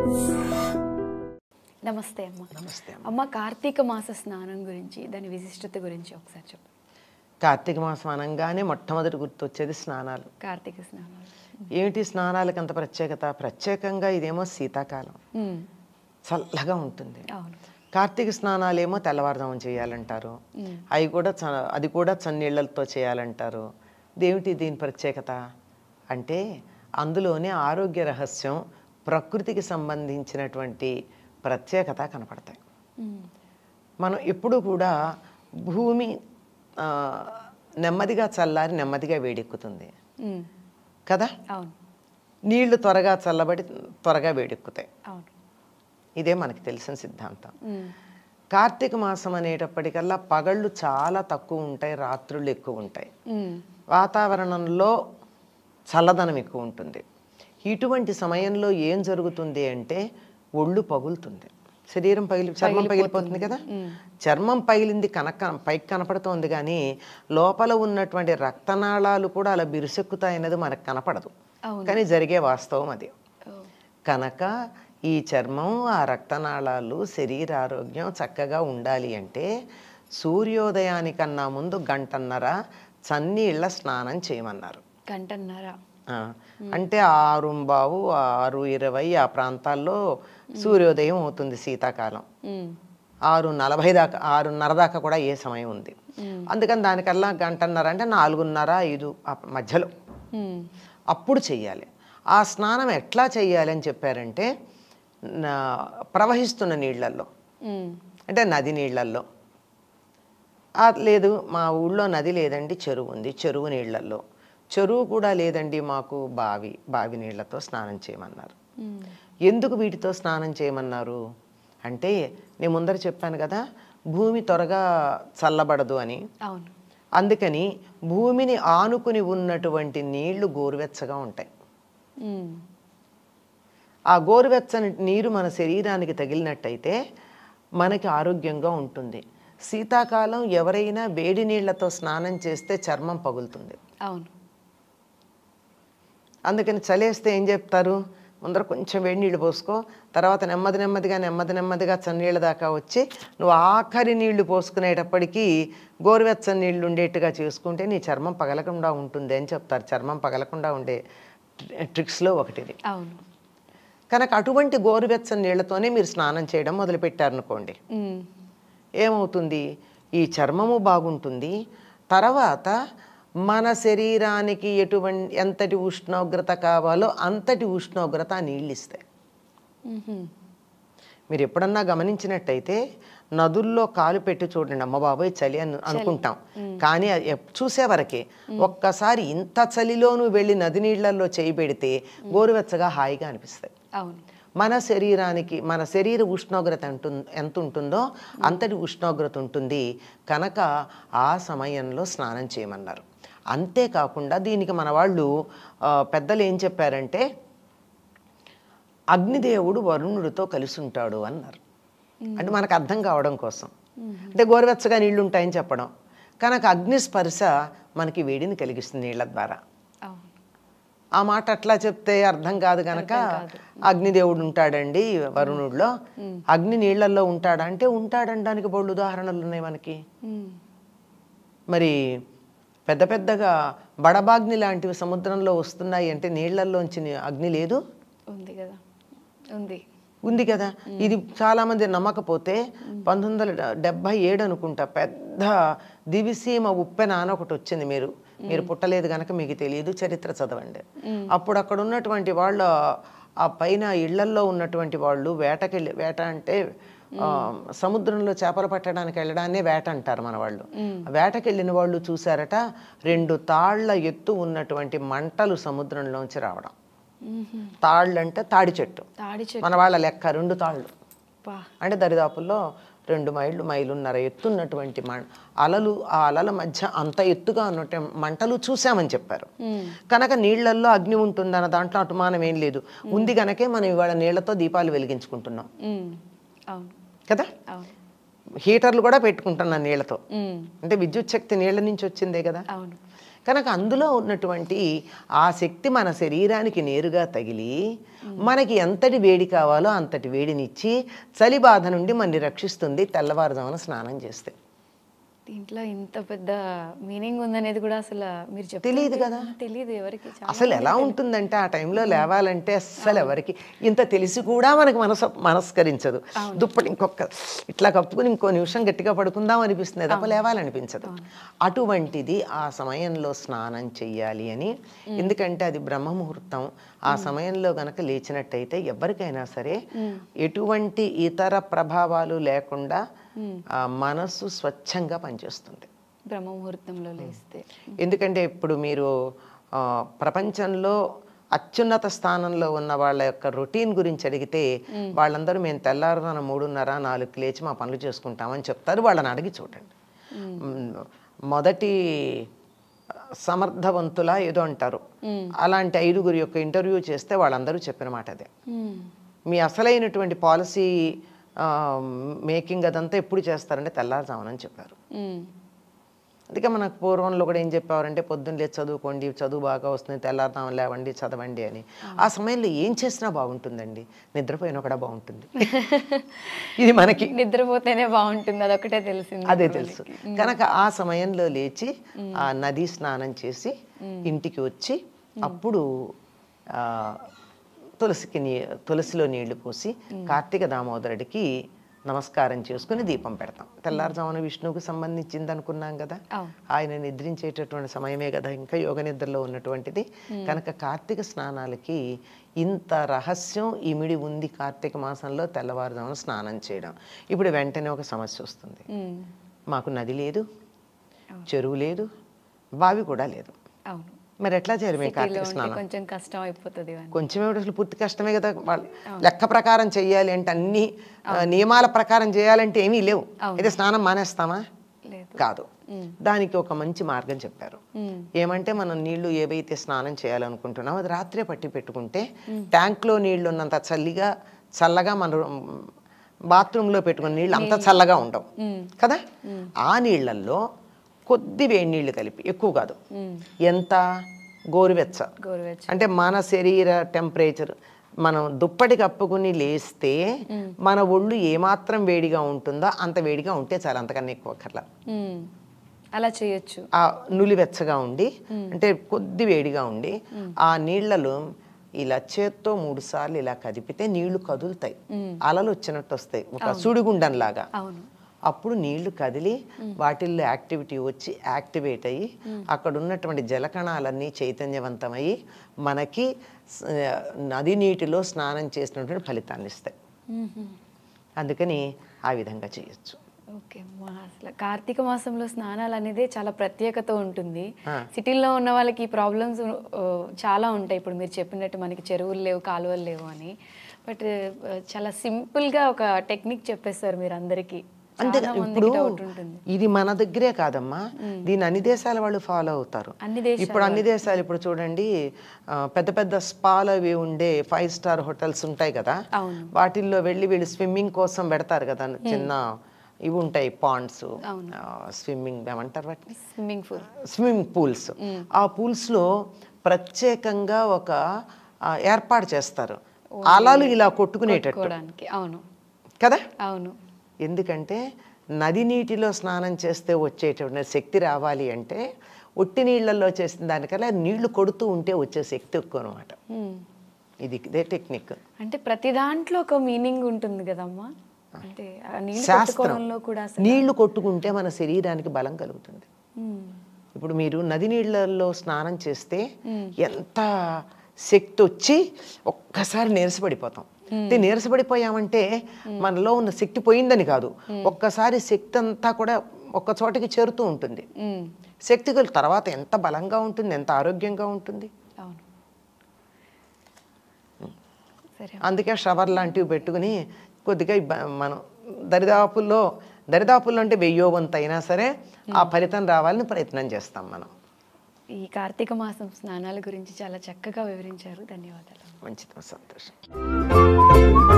నమస్తే అమ్మ నమస్తే అమ్మ. అమ్మ కార్తీక మాస స్నానం గురించి దాని విశిష్టత గురించి ఒకసారి చెప్పు కార్తీక మాసం అనగానే మొట్టమొదటి గుర్తొచ్చేది స్నానాలు కార్తీక స్నానాలు ఏమిటి స్నానాలకు అంత ప్రత్యేకత ప్రత్యేకంగా ఇదేమో శీతాకాలం ఉమ్, చల్లగా ఉంటుంది అవును కార్తీక స్నానాలేమో తెల్లవారుజామున చేయాలంటారు ఉమ్, అవి కూడా చ- అది కూడా చన్నీళ్ళతో చేయాలంటారు ఇదేమిటి దీని ప్రత్యేకత అంటే అందులోనే ఆరోగ్య రహస్యం ప్రకృతికి సంబంధించినటువంటి ప్రత్యేకత కనపడతాయి ఉమ్, మనం ఎప్పుడూ కూడా భూమి ఆ, నెమ్మదిగా చల్లారి నెమ్మదిగా వేడెక్కుతుంది ఉమ్, కదా అవును నీళ్లు త్వరగా చల్లబడి త్వరగా వేడెక్కుతాయి అవును ఇదే మనకి తెలిసిన సిద్ధాంతం ఉమ్, కార్తీక మాసం అనేటప్పటికల్లా పగళ్ళు చాలా తక్కువ ఉంటాయి రాత్రులు ఎక్కువ ఉంటాయి ఉమ్, వాతావరణంలో చల్లదనం ఎక్కువ ఉంటుంది ఇటువంటి సమయంలో ఏం జరుగుతుంది అంటే ఒళ్ళు పగులుతుంది శరీరం పగిలి చర్మం పగిలిపోతుంది కదా చర్మం పగిలింది కనక పైకి కనపడుతోంది కానీ లోపల ఉన్నటువంటి రక్తనాళాలు కూడా అలా బిరుసెక్కుతాయన్నది మనకు కనపడదు అవును. కానీ జరిగే వాస్తవం అది ఓ, కనుక ఈ చర్మం ఆ రక్తనాళాలు శరీర ఆరోగ్యం చక్కగా ఉండాలి అంటే సూర్యోదయానికన్నా ముందు గంటన్నర చన్నీళ్ళ స్నానం చేయమన్నారు గంటన్నర ఆ, అంటే ఆరు బావు ఆరు ఇరవై ఆ ప్రాంతాల్లో సూర్యోదయం అవుతుంది శీతాకాలం ఉమ్, ఆరు నలభై దాకా ఆరున్నర దాకా కూడా ఏ సమయం ఉంది అందుకని దానికల్లా గంటన్నర అంటే నాలుగున్నర ఐదు ఆ మధ్యలో ఉమ్, అప్పుడు చెయ్యాలి ఆ స్నానం ఎట్లా చెయ్యాలి అని చెప్పారంటే నా- ప్రవహిస్తున్న నీళ్ళల్లో ఉమ్, అంటే నది నీళ్ళల్లో ఆ, లేదు మా ఊళ్ళో నది లేదండి చెరువు ఉంది చెరువు నీళ్ళల్లో చెరువు కూడా లేదండి మాకు బావి బావి నీళ్ళతో స్నానం చేయమన్నారు ఉమ్, ఎందుకు వీటితో స్నానం చేయమన్నారు అంటే నేను ముందర చెప్పాను కదా భూమి త్వరగా చల్లబడదు అని అవును అందుకని భూమిని ఆనుకుని ఉన్నటువంటి నీళ్లు గోరువెచ్చగా ఉంటాయి ఉమ్, ఆ గోరువెచ్చని నీరు మన శరీరానికి తగిలినట్టయితే మనకి ఆరోగ్యంగా ఉంటుంది శీతాకాలం ఎవరైనా వేడి నీళ్లతో స్నానం చేస్తే చర్మం పగులుతుంది అవును అందుకని చలేస్తే ఏం చెప్తారు ముందర కొంచెం వేడి నీళ్ళు పోసుకో తర్వాత నెమ్మది నెమ్మదిగా నెమ్మది నెమ్మదిగా చన్నీళ్ళ దాకా వచ్చి నువ్వు ఆఖరి నీళ్లు పోసుకునేటప్పటికీ గోరువెచ్చని నీళ్లు ఉండేట్టుగా చేసుకుంటే నీ చర్మం పగలకుండా ఉంటుంది అని చెప్తారు చర్మం పగలకుండా ఉండే ట్రిక్స్లో ఒకటిది అవును కనుక అటువంటి గోరువెచ్చని నీళ్లతోనే మీరు స్నానం చేయడం మొదలుపెట్టారనుకోండి ఉమ్, ఏమవుతుంది ఈ చర్మము బాగుంటుంది తర్వాత మన శరీరానికి ఎటువంటి ఎంతటి ఉష్ణోగ్రత కావాలో అంతటి ఉష్ణోగ్రత ఆ నీళ్ళు ఇస్తాయి ఉహుం, మీరు ఎప్పుడన్నా గమనించినట్టయితే నదుల్లో కాలు పెట్టి చూడండి అమ్మ బాబోయ్ చలి అని అనుకుంటాం కానీ అది ఎప్- చూసే వరకే ఒక్కసారి ఇంత చలిలోనూ వెళ్ళి నది నీళ్ళల్లో చేయి పెడితే గోరువెచ్చగా హాయిగా అనిపిస్తాయి అవును మన శరీరానికి మన శరీర ఉష్ణోగ్రత ఎంటు ఎంత ఉంటుందో అంతటి ఉష్ణోగ్రత ఉంటుంది కనుక ఆ సమయంలో స్నానం చేయమన్నారు అంతేకాకుండా దీనికి మన వాళ్ళు ఆ, పెద్దలు ఏం చెప్పారంటే అగ్నిదేవుడు వరుణుడితో కలిసి ఉంటాడు అన్నారు అంటే మనకు అర్థం కావడం కోసం అంటే గోరువెచ్చగా నీళ్లు ఉంటాయని చెప్పడం కనుక అగ్ని స్పర్శ మనకి వేడిని కలిగిస్తుంది నీళ్ళ ద్వారా అవును ఆ మాట అట్లా చెప్తే అర్థం కాదు గనక అగ్నిదేవుడు ఉంటాడండి వరుణుడిలో అగ్ని నీళ్ళల్లో ఉంటాడా అంటే ఉంటాడనడానికి బోళ్ళు ఉదాహరణలు ఉన్నాయి మనకి ఉమ్, మరి పెద్ద పెద్దగా బడబాగ్ని లాంటివి సముద్రంలో వస్తున్నాయి అంటే నీళ్ళల్లోంచి ని- అగ్ని లేదు ఉంది కదా ఉంది ఉంది కదా ఇది చాలా మంది నమ్మకపోతే పంతొమ్మిది వందల డెబ్బై ఏడు అనుకుంటా పెద్ద దివిసీమ ఉప్పెన అని ఒకటి వచ్చింది మీరు మీరు పుట్టలేదు కనుక మీకు తెలియదు చరిత్ర చదవండి అప్పుడు అక్కడ ఉన్నటువంటి వాళ్ళు ఆ పైన ఇళ్లల్లో ఉన్నటువంటి వాళ్ళు వేటకెళ్ళి వేట అంటే ఆ, సముద్రంలో చేపలు పట్టడానికి వెళ్ళడాన్నే వేట అంటారు మన వాళ్ళు ఆ వేటకెళ్ళిన వాళ్ళు చూసారట రెండు తాళ్ల ఎత్తు ఉన్నటువంటి మంటలు సముద్రంలోంచి రావడం ఉహుం, తాళ్ళు అంటే తాడి చెట్టు తాడి చెట్టు మన వాళ్ళ లెక్క రెండు తాళ్ళు పా అంటే దరిదాపుల్లో రెండు మైళ్ళు మైలున్నర ఎత్తున్నటువంటి మం అలలు ఆ అలల మధ్య అంత ఎత్తుగా ఉన్నట్టు మంటలు చూసామని చెప్పారు ఉమ్, కనుక నీళ్లల్లో అగ్ని ఉంటుందన్న దాంట్లో అనుమానం ఏం లేదు ఉంది కనుకే మనం ఇవాళ నీళ్లతో దీపాలు వెలిగించుకుంటున్నాం ఉమ్, అవును కదా అవును హీటర్లు కూడా పెట్టుకుంటున్నాం నీళ్లతో ఉమ్, అంటే విద్యుత్ శక్తి నీళ్ల నుంచి వచ్చిందే కదా అవును కనుక అందులో ఉన్నటువంటి ఆ శక్తి మన శరీరానికి నేరుగా తగిలి మనకి ఎంతటి వేడి కావాలో అంతటి వేడినిచ్చి చలి బాధ నుండి మనని రక్షిస్తుంది తెల్లవారుజామున స్నానం చేస్తే దీంట్లో ఇంత పెద్ద మీనింగ్ ఉందనేది కూడా అసలు మీరు చెప్తే తెలియదు కదా. తెలియదు ఎవరికి చాలా అసలు ఎలా ఉంటుందంటే ఆ టైంలో లేవాలంటే అస్సలు ఎవరికి ఇంత తెలిసి కూడా మనకి మనసు మనస్కరించదు దుప్పటి ఇంకొక ఇట్లా కప్పుకుని ఇంకో నిమిషం గట్టిగా పడుకుందాం అనిపిస్తుంది తప్ప లేవాలనిపించదు అటువంటిది ఆ సమయంలో స్నానం చెయ్యాలి అని ఎందుకంటే అది బ్రహ్మ ముహూర్తం ఆ సమయంలో గనక లేచినట్టయితే ఎవరికైనా సరే ఎటువంటి ఇతర ప్రభావాలు లేకుండా ఆ మనస్సు స్వచ్ఛంగా పనిచేస్తుంది బ్రహ్మ ముహూర్తంలో లేస్తే ఎందుకంటే ఇప్పుడు మీరు ఆ, ప్రపంచంలో అత్యున్నత స్థానంలో ఉన్న వాళ్ళ యొక్క రొటీన్ గురించి అడిగితే వాళ్ళందరూ మేము తెల్లారున మూడున్నర నాలుగు లేచి మా పనులు చేసుకుంటామని చెప్తారు వాళ్ళని అడిగి చూడండి మ్, మొదటి సమర్థవంతుల ఏదో అంటారు అలాంటి ఐదుగురు యొక్క ఇంటర్వ్యూ చేస్తే వాళ్ళందరూ చెప్పిన మాట అదే మ్మ్. మీ అసలైనటువంటి పాలసీ మేకింగ్ అదంతా ఎప్పుడు చేస్తారంటే తెల్లారుజామునని చెప్పారు మ్మ్. అందుకే మనకు పూర్వంలో కూడా ఏం చెప్పేవారంటే పొద్దున్న లేచి చదువుకోండి చదువు బాగా వస్తుంది తెల్లారుతాం లేవండి చదవండి అని ఆ సమయంలో ఏం చేసినా బాగుంటుందండి నిద్రపోయినా కూడా బాగుంటుంది ఇది మనకి నిద్రపోతేనే బాగుంటుంది అదొకటే తెలిసింది అదే తెలుసు కనుక ఆ సమయంలో లేచి ఆ నది స్నానం చేసి ఇంటికి వచ్చి అప్పుడు ఆ, తులసికి నీ తులసిలో నీళ్లు పోసి కార్తీక దామోదరుడికి నమస్కారం చేసుకుని దీపం పెడతాం తెల్లారుజామున విష్ణువుకు సంబంధించింది అనుకున్నాం కదా అవును. ఆయన నిద్రించేటటువంటి సమయమే కదా ఇంకా యోగ నిద్రలో ఉన్నటువంటిది కనుక కార్తీక స్నానాలకి ఇంత రహస్యం ఇమిడి ఉంది కార్తీక మాసంలో తెల్లవారుజామున స్నానం చేయడం ఇప్పుడు వెంటనే ఒక సమస్య వస్తుంది మ్మ్. మాకు నది లేదు చెరువు లేదు బావి కూడా లేదు అవును మరి ఎట్లా చేయాలి మేము సిటీలో కార్తీక ఉంటే స్నానం కొంచెం కష్టం అయిపోతుంది ఇవన్నీ కొంచెం ఏమిటి అసలు పూర్తి కష్టమే కదా వాళ్ళు లెక్క ప్రకారం చెయ్యాలి అంటే అన్ని ఆ, నియమాల ప్రకారం చేయాలంటే ఏమీ లేవు అయితే స్నానం మానేస్తామా లేదు కాదు దానికి ఒక మంచి మార్గం చెప్పారు మ్మ్. ఏమంటే మనం నీళ్లు ఏవైతే స్నానం చేయాలనుకుంటున్నామో అది రాత్రే పట్టి పెట్టుకుంటే ట్యాంక్లో నీళ్లు ఉన్నంత చల్లిగా చల్లగా మన బాత్రూంలో పెట్టుకున్న నీళ్ళు అంత చల్లగా ఉండవు కదా ఆ నీళ్ళల్లో కొద్ది వేడి నీళ్లు కలిపి ఎక్కువ కాదు ఎంత గోరువెచ్చ గోరువెచ్చ అంటే మన శరీర టెంపరేచర్ మనం దుప్పటి కప్పుకుని లేస్తే మన ఒళ్ళు ఏమాత్రం వేడిగా ఉంటుందో అంత వేడిగా ఉంటే చాలా అంతకన్నా ఎక్కువ అక్కర్లా మ్మ్. అలా చేయొచ్చు ఆ నులివెచ్చగా ఉండి అంటే కొద్ది వేడిగా ఉండి ఆ నీళ్లలో ఇలా చేత్తో మూడు సార్లు ఇలా కదిపితే నీళ్లు కదులుతాయి అలలు వచ్చినట్టు వస్తాయి ఒక సుడిగుండంలాగా అవును అప్పుడు నీళ్లు కదిలి వాటిల్లో యాక్టివిటీ వచ్చి యాక్టివేట్ అయ్యి అక్కడ ఉన్నటువంటి జలకణాలన్నీ చైతన్యవంతమయ్యి మనకి స- నది నీటిలో స్నానం చేసినటువంటి ఫలితాన్ని ఇస్తాయి మ్మ్. అందుకని ఆ విధంగా చేయొచ్చు ఓకే మా అసలు కార్తీక మాసంలో స్నానాలు అనేది చాలా ప్రత్యేకత ఉంటుంది ఆ. సిటీల్లో ఉన్న వాళ్ళకి ఈ ప్రాబ్లమ్స్ చాలా ఉంటాయి ఇప్పుడు మీరు చెప్పినట్టు మనకి చెరువులు లేవు కాలువలు లేవు అని బట్ చాలా సింపుల్గా ఒక టెక్నిక్ చెప్పేస్తారు మీరు అందరికీ అంతే చాలా మందికి ఇప్పుడు డౌట్ ఉంటుంది ఇది మన దగ్గరే కాదమ్మా దీన్ని అన్ని దేశాల వాళ్ళు ఫాలో అవుతారు అన్ని దేశాల ఇప్పుడు అన్ని దేశాలు ఇప్పుడు చూడండి ఆ, పెద్ద పెద్ద స్పాలు అవి ఉండే ఫైవ్ స్టార్ హోటల్స్ ఉంటాయి కదా అవును. వాటిల్లో వెళ్ళి వీళ్ళు స్విమ్మింగ్ కోసం పెడతారు కదా చిన్న ఇవి ఉంటాయి పాండ్స్ స్విమ్మింగ్ ఏమంటారు వాటిని స్విమ్మింగ్ పూల్ స్విమ్మింగ్ పూల్స్ ఆ పూల్స్ లో ప్రత్యేకంగా ఒక ఆ, ఏర్పాటు చేస్తారు అలలు ఇలా కొట్టుకునేటట్టు కొట్టుకోవడానికి అవును కదా అవును ఎందుకంటే నది నీటిలో స్నానం చేస్తే వచ్చేటువంటి శక్తి రావాలి అంటే ఒట్టి నీళ్ళల్లో చేసిన దానికల్లా నీళ్లు కొడుతూ ఉంటే వచ్చే శక్తి ఎక్కువ అనమాట మ్మ్. ఇది ఇదే టెక్నిక్ అంటే ప్రతి దాంట్లో ఒక మీనింగ్ ఉంటుంది కదమ్మా అంటే ఆ నీళ్ళు శాస్త్రం కొట్టుకోవడంలో కూడా అసలు నీళ్లు కొట్టుకుంటే మన శరీరానికి బలం కలుగుతుంది మ్మ్. ఇప్పుడు మీరు నది నీళ్ళల్లో స్నానం చేస్తే ఎంత శక్తి వచ్చి ఒక్కసారి నీరసపడిపోతాం అంటే నీరసపడిపోయామంటే మనలో ఉన్న శక్తి పోయిందని కాదు ఒక్కసారి శక్తి అంతా కూడా ఒక్క చోటకి చేరుతూ ఉంటుంది మ్మ్. శక్తి కలు తర్వాత ఎంత బలంగా ఉంటుంది ఎంత ఆరోగ్యంగా ఉంటుంది అవును సరే అందుకే షవర్ లాంటివి పెట్టుకుని కొద్దిగా ఇబ్బ- మనం దరిదాపుల్లో దరిదాపుల్లో అంటే వెయ్యో వంతు అయినా సరే ఆ ఫలితం రావాలని ప్రయత్నం చేస్తాం మనం ఈ కార్తీక మాసం స్నానాల గురించి చాలా చక్కగా వివరించారు ధన్యవాదాలు మంచిది సంతోషం